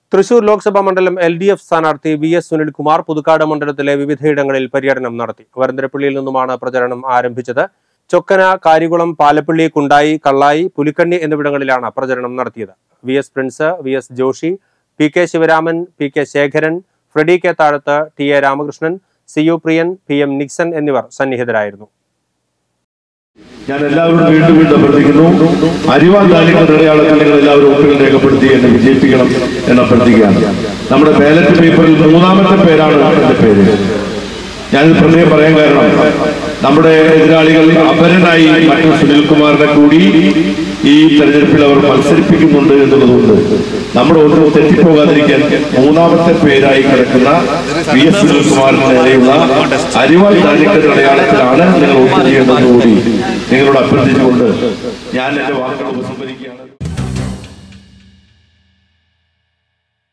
തൃശൂർ ലോക്സഭാ മണ്ഡലം L D F സ്ഥാനാർത്ഥി V S Sunilkumar Puthukkad മണ്ഡലത്തിലെ വിവിധയിടങ്ങളിൽ പര്യടനം നടത്തി വരന്തരപ്പള്ളിയിൽ നിന്നുമാണ് പ്രചരണം ആരംഭിച്ചത് ചൊക്കന കാരികുളം പാലപ്പള്ളി കുണ്ടായി കള്ളായി പുലിക്കണ്ണി എന്നിവിടങ്ങളിലാണ് പ്രചരണം നടത്തിയത് V S Prince V S Joshi P K Sivaraman P K Sekharan Freddy K Thazhath T A Ramakrishnan C U Priyan P M Nixon എന്നിവർ സന്നിഹിതരായിരുന്നു ഞാൻ എല്ലാവരോടും വീണ്ടും വീണ്ടും അഭ്യർത്ഥിക്കുന്നു അരിവാൾ താലികളുടെ അടയാളത്തിൽ നിങ്ങൾ എല്ലാവരും വോട്ടുകൾ രേഖപ്പെടുത്തി എന്നെ വിജയിപ്പിക്കണം എന്ന് അഭ്യർത്ഥിക്കുകയാണ് നമ്മുടെ ബാലറ്റ് പേപ്പറിൽ മൂന്നാമത്തെ പേരാണ് എന്റെ പേര് ഞാനിത് പ്രത്യേകം പറയാൻ കാരണം നമ്മുടെ എതിരാളികൾ അപരനായി മറ്റു സുനിൽകുമാറിനെ കൂടി ഈ തെരഞ്ഞെടുപ്പിൽ അവർ മത്സരിപ്പിക്കുന്നുണ്ട് എന്നുള്ളതുകൊണ്ട് നമ്മുടെ വോട്ടുകൾ തെറ്റിപ്പോകാതിരിക്കാൻ മൂന്നാമത്തെ പേരായി കിടക്കുന്ന വി എസ് സുനിൽകുമാറിന് നേരെയുള്ള അരിവാൾ താലികളുടെ അടയാളത്തിലാണ് നിങ്ങൾ വോട്ട് ചെയ്യേണ്ടത് കൂടി നിങ്ങളോട് അഭ്യർത്ഥിച്ചുകൊണ്ട് ഞാൻ എന്റെ വാക്കുകൾ ഉപസംഹരിക്കുകയാണ്